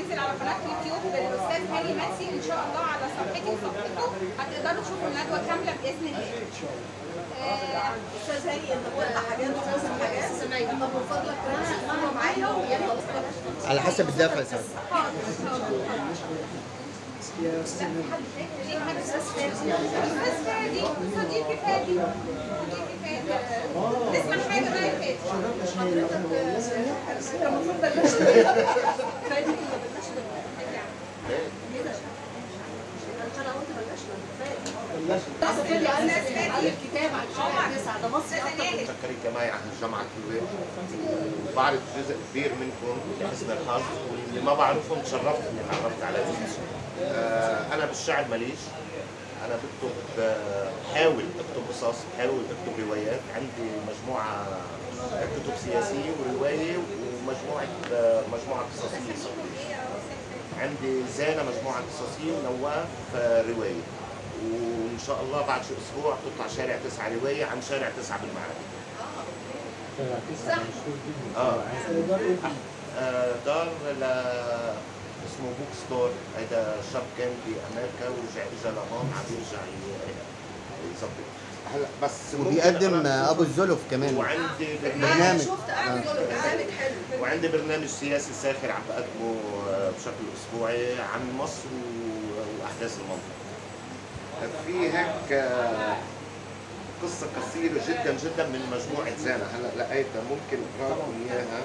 هتنزل على قناه يوتيوب للاستاذ هاني ماتسي ان شاء الله على صفحتي وصفحته هتقدروا تشوفوا الندوه كامله باذن الله آه، استاذ هاني انت بتقطع حاجات وتنزل حاجات طب من فضلك تنزل معايا ويلا على حسب الدفع يا سعد دي حاجه استاذ فادي استاذ فادي صديقي فادي صديقي فادي نسمع حاجه بقى يا فادي كان المفروض بلاش فادي كده بلاش انا قلت بلاش فادي فادي على على الكتاب على الشارع تسعة ده مصر اكتر شكري جماعي عن جامعة الولايات وبعرف جزء كبير منكم بحسن الحظ واللي ما بعرفهم تشرفت اني تعرفت عليهم آه انا بالشعر ماليش انا بكتب آه، بحاول اكتب قصص بحاول اكتب روايات عندي مجموعة كتب سياسية ورواية ومجموعة آه، مجموعة قصصية عندي زانة مجموعة قصصية ونواف آه، رواية وان شاء الله بعد شي اسبوع تطلع شارع تسعة رواية عن شارع تسعة بالمعركة اه آه، دار ل اسمه بوك ستور هيدا شاب كان بامريكا ورجع اجى لهون عم يرجع ي- يظبط هلا بس ممكن وبيقدم أقرأ ابو الزلف كمان وعندي انا برنامج شفت اعمل برنامج حلو وعندي برنامج سياسي ساخر عم بقدمه آه، بشكل اسبوعي عن مصر و- واحداث المنطقه. في هيك آه، قصة قصيرة جدا جدا من مجموعة زانا هلا لقيتها ممكن اقرا لكم اياها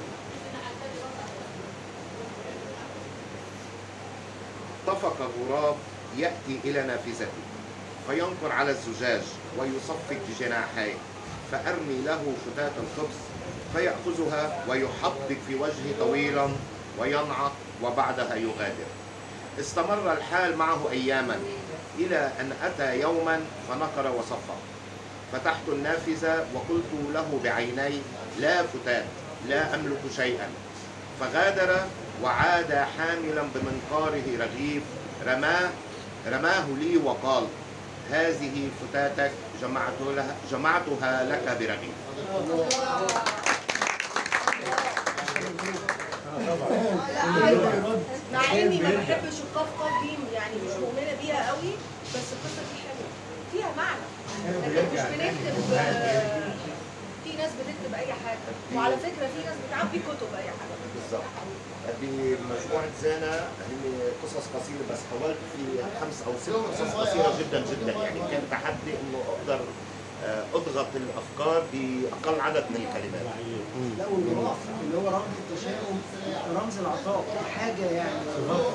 طفق غراب يأتي إلى نافذتي فينقر على الزجاج ويصفق بجناحيه فأرمي له فتاة الخبز فيأخذها ويحدق في وجهي طويلا وينعق وبعدها يغادر استمر الحال معه أياما إلى أن أتى يوما فنقر وصفق فتحت النافذة وقلت له بعيني لا فتاة لا أملك شيئا فغادر وعاد حاملا بمنقاره رغيف رماه رماه لي وقال هذه فتاتك جمعت لها جمعتها لك برغيف مع اني ما بحبش القاف قاف دي يعني مش مؤمنه بيها قوي بس القصه دي حلوه فيها معنى لكن مش بنكتب آه، في ناس بتكتب اي حاجه وعلى فكره في ناس بتعبي كتب اي حاجه بالضبط بمجموعة زانا هي قصص قصيرة بس حاولت في خمس أو ست قصص قصيرة جدا جدا يعني كان تحدي إنه أقدر آه، أضغط الأفكار بأقل عدد من الكلمات لا والغراف اللي هو رمز التشاؤم رمز العطاء حاجه يعني